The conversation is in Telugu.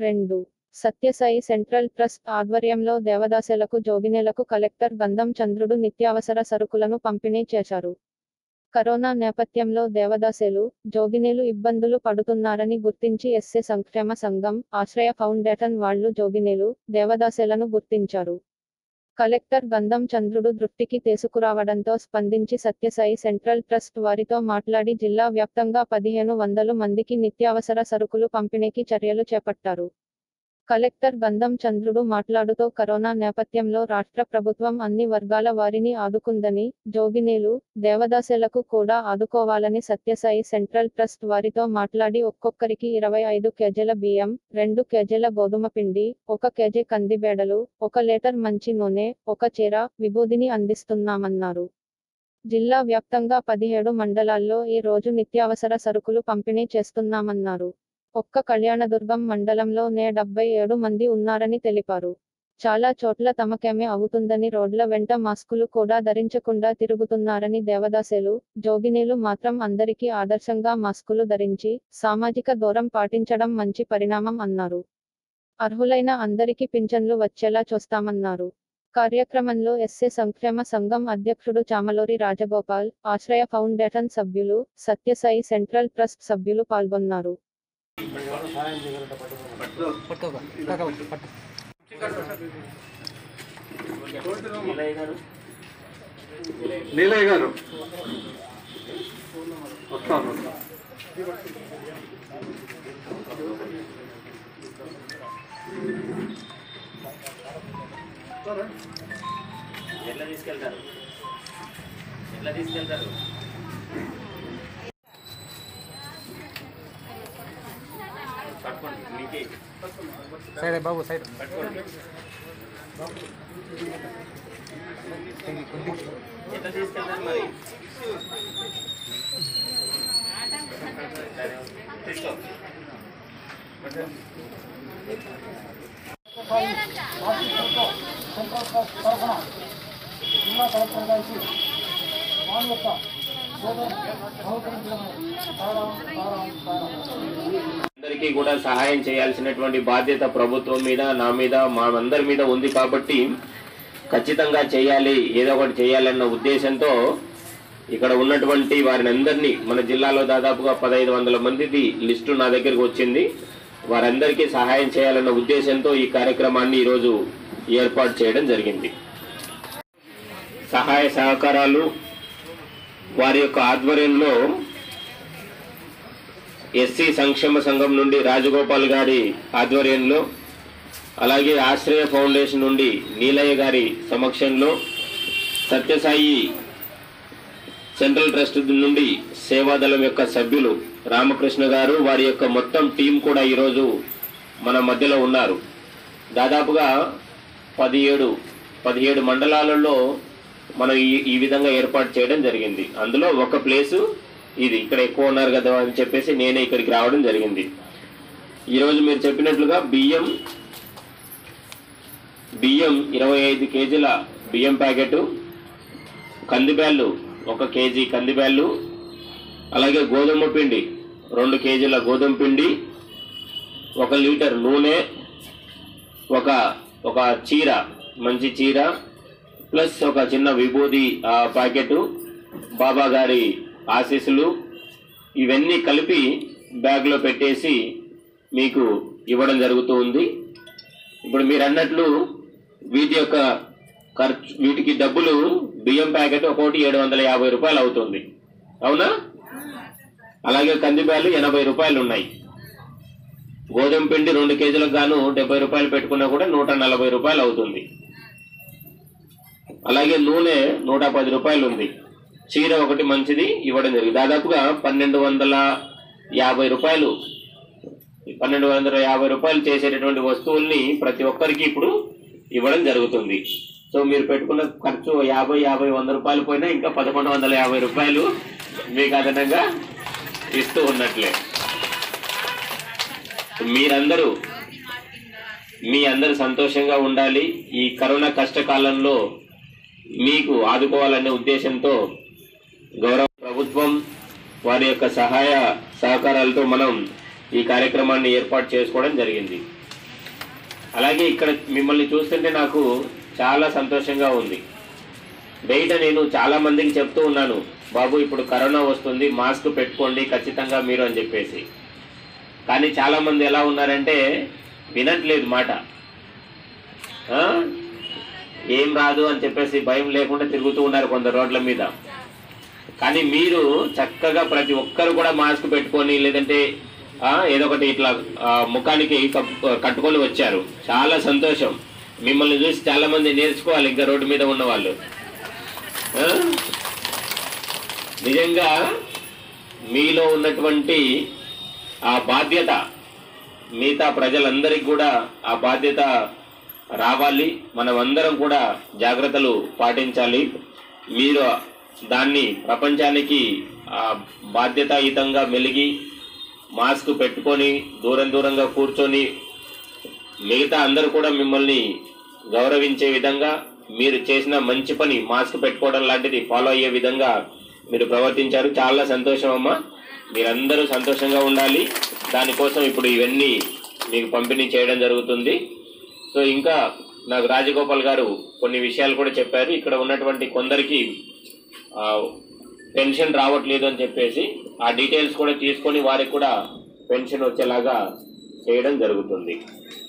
రెండు సత్యసాయి సెంట్రల్ ట్రస్ట్ ఆధ్వర్యంలో దేవదాసులకు జోగినేలకు కలెక్టర్ గంధం చంద్రుడు నిత్యావసర సరుకులను పంపిణీ చేశారు కరోనా నేపథ్యంలో దేవదాసులు జోగినేలు ఇబ్బందులు పడుతున్నారని గుర్తించి ఎస్సే సంక్షేమ సంఘం ఆశ్రయ ఫౌండేషన్ వాళ్లు జోగినేలు దేవదాసులను గుర్తించారు కలెక్టర్ గంధం చంద్రుడు దృష్టికి తీసుకురావడంతో స్పందించి సత్యసాయి సెంట్రల్ ట్రస్ట్ వారితో మాట్లాడి జిల్లా వ్యాప్తంగా పదిహేను వందలు మందికి నిత్యావసర సరుకులు పంపిణీకి చర్యలు చేపట్టారు కలెక్టర్ గంధం చంద్రుడు మాట్లాడుతూ కరోనా నేపథ్యంలో రాష్ట్ర ప్రభుత్వం అన్ని వర్గాల వారిని ఆదుకుందని జోగినేలు దేవదాసులకు కూడా ఆదుకోవాలని సత్యసాయి సెంట్రల్ ట్రస్ట్ వారితో మాట్లాడి ఒక్కొక్కరికి ఇరవై ఐదు కేజీల బియ్యం రెండు కేజీల గోధుమ పిండి ఒక కేజీ కందిబేడలు ఒక లీటర్ మంచి నూనె ఒక చీర విభూదిని అందిస్తున్నామన్నారు జిల్లా వ్యాప్తంగా పదిహేడు మండలాల్లో ఈ రోజు నిత్యావసర సరుకులు పంపిణీ చేస్తున్నామన్నారు ఒక్క కళ్యాణదుర్గం మండలంలో నే డెబ్బై ఏడు మంది ఉన్నారని తెలిపారు చాలా చోట్ల తమకేమే అవుతుందని రోడ్ల వెంట మాస్కులు కూడా ధరించకుండా తిరుగుతున్నారని దేవదాసులు జోగినీలు మాత్రం అందరికీ ఆదర్శంగా మాస్కులు ధరించి సామాజిక దూరం పాటించడం మంచి పరిణామం అన్నారు అర్హులైన అందరికీ పింఛన్లు వచ్చేలా చూస్తామన్నారు కార్యక్రమంలో ఎస్సే సంక్షేమ సంఘం అధ్యక్షుడు చామలూరి రాజగోపాల్ ఆశ్రయ ఫౌండేషన్ సభ్యులు సత్యసాయి సెంట్రల్ ట్రస్ట్ సభ్యులు పాల్గొన్నారు నీలయ్య గారు వస్తాను ఎట్లా తీసుకెళ్తారు ఎట్లా తీసుకెళ్తారు పట్టుకోండి మీకే సైడ్ బాబు సైడ్ పట్టుకోండి ఎట్లా తీసుకెళ్తారు మరి సరే, తీసుకో అందరికీ కూడా సహాయం చేయాల్సినటువంటి బాధ్యత ప్రభుత్వం మీద నా మీద మా అందరి మీద ఉంది కాబట్టి ఖచ్చితంగా చేయాలి ఏదో ఒకటి చేయాలన్న ఉద్దేశంతో ఇక్కడ ఉన్నటువంటి వారిని అందరినీ మన జిల్లాలో దాదాపుగా పదహైదు వందల మందిది లిస్టు నా దగ్గరికి వచ్చింది వారందరికీ సహాయం చేయాలన్న ఉద్దేశంతో ఈ కార్యక్రమాన్ని ఈరోజు ఏర్పాటు చేయడం జరిగింది సహాయ సహకారాలు వారి యొక్క ఆధ్వర్యంలో ఎస్సీ సంక్షేమ సంఘం నుండి రాజగోపాల్ గారి ఆధ్వర్యంలో అలాగే ఆశ్రయ ఫౌండేషన్ నుండి నీలయ్య గారి సమక్షంలో సత్యసాయి సెంట్రల్ ట్రస్ట్ నుండి సేవాదళం యొక్క సభ్యులు రామకృష్ణ గారు వారి యొక్క మొత్తం టీం కూడా ఈరోజు మన మధ్యలో ఉన్నారు దాదాపుగా పదిహేడు పదిహేడు మండలాలలో మనం ఈ ఈ విధంగా ఏర్పాటు చేయడం జరిగింది అందులో ఒక ప్లేసు ఇది ఇక్కడ ఎక్కువ ఉన్నారు కదా అని చెప్పేసి నేనే ఇక్కడికి రావడం జరిగింది ఈరోజు మీరు చెప్పినట్లుగా బియ్యం బియ్యం ఇరవై ఐదు కేజీల బియ్యం ప్యాకెట్ కందిబ్యాళ్ళు ఒక కేజీ కందిబ్యాళ్ళు అలాగే గోధుమ పిండి రెండు కేజీల గోధుమ పిండి ఒక లీటర్ నూనె ఒక ఒక చీర మంచి చీర ప్లస్ ఒక చిన్న విభూది ఆ, ప్యాకెట్ బాబా గారి ఆశీస్సులు ఇవన్నీ కలిపి బ్యాగ్లో పెట్టేసి మీకు ఇవ్వడం జరుగుతూ ఉంది ఇప్పుడు మీరు అన్నట్లు వీటి యొక్క ఖర్చు వీటికి డబ్బులు బియ్యం ప్యాకెట్ ఒక్కోటి ఏడు వందల యాభై రూపాయలు అవుతుంది అవునా అలాగే కందిబ్యాలు ఎనభై రూపాయలు ఉన్నాయి గోధుమ పిండి రెండు కేజీలకు గాను డెబ్బై రూపాయలు పెట్టుకున్నా కూడా నూట నలభై రూపాయలు అవుతుంది అలాగే నూనె నూట పది రూపాయలు ఉంది చీర ఒకటి మంచిది ఇవ్వడం జరిగింది దాదాపుగా పన్నెండు వందల యాభై రూపాయలు పన్నెండు వందల యాభై రూపాయలు చేసేటటువంటి వస్తువుల్ని ప్రతి ఒక్కరికి ఇప్పుడు ఇవ్వడం జరుగుతుంది సో మీరు పెట్టుకున్న ఖర్చు యాభై యాభై వంద రూపాయలు పోయినా ఇంకా పదకొండు వందల యాభై రూపాయలు మీకు అదనంగా ఇస్తూ ఉన్నట్లే మీరందరూ మీ అందరూ సంతోషంగా ఉండాలి ఈ కరోనా కష్టకాలంలో మీకు ఆదుకోవాలనే ఉద్దేశంతో గౌరవ ప్రభుత్వం వారి యొక్క సహాయ సహకారాలతో మనం ఈ కార్యక్రమాన్ని ఏర్పాటు చేసుకోవడం జరిగింది అలాగే ఇక్కడ మిమ్మల్ని చూస్తుంటే నాకు చాలా సంతోషంగా ఉంది బయట నేను చాలా మందికి చెప్తూ ఉన్నాను బాబు ఇప్పుడు కరోనా వస్తుంది మాస్క్ పెట్టుకోండి ఖచ్చితంగా మీరు అని చెప్పేసి కానీ చాలా మంది ఎలా ఉన్నారంటే వినట్లేదు మాట ఆ? ఏం రాదు అని చెప్పేసి భయం లేకుండా తిరుగుతూ ఉన్నారు కొందరు రోడ్ల మీద కానీ మీరు చక్కగా ప్రతి ఒక్కరు కూడా మాస్క్ పెట్టుకొని లేదంటే ఆ, ఏదో ఒకటి ఇట్లా ఆ, ముఖానికి కప్పు- కట్టుకొని వచ్చారు చాలా సంతోషం మిమ్మల్ని చూసి చాలా మంది నేర్చుకోవాలి ఇంకా రోడ్డు మీద ఉన్న వాళ్ళు ఆ? నిజంగా మీలో ఉన్నటువంటి ఆ బాధ్యత మిగతా ప్రజలందరికీ కూడా ఆ బాధ్యత రావాలి మనం అందరం కూడా జాగ్రత్తలు పాటించాలి మీరు దాన్ని ప్రపంచానికి ఆ బాధ్యతాయుతంగా మెలిగి మాస్క్ పెట్టుకొని దూరం దూరంగా కూర్చొని మిగతా అందరూ కూడా మిమ్మల్ని గౌరవించే విధంగా మీరు చేసిన మంచి పని మాస్క్ పెట్టుకోవడం లాంటిది ఫాలో అయ్యే విధంగా మీరు ప్రవర్తించారు చాలా సంతోషం అమ్మా మీరందరూ సంతోషంగా ఉండాలి దానికోసం ఇప్పుడు ఇవన్నీ మీకు పంపిణీ చేయడం జరుగుతుంది సో ఇంకా నాకు రాజగోపాల్ గారు కొన్ని విషయాలు కూడా చెప్పారు ఇక్కడ ఉన్నటువంటి కొందరికి ఆ, పెన్షన్ రావట్లేదు అని చెప్పేసి ఆ డీటెయిల్స్ కూడా తీసుకొని వారికి కూడా పెన్షన్ వచ్చేలాగా చేయడం జరుగుతుంది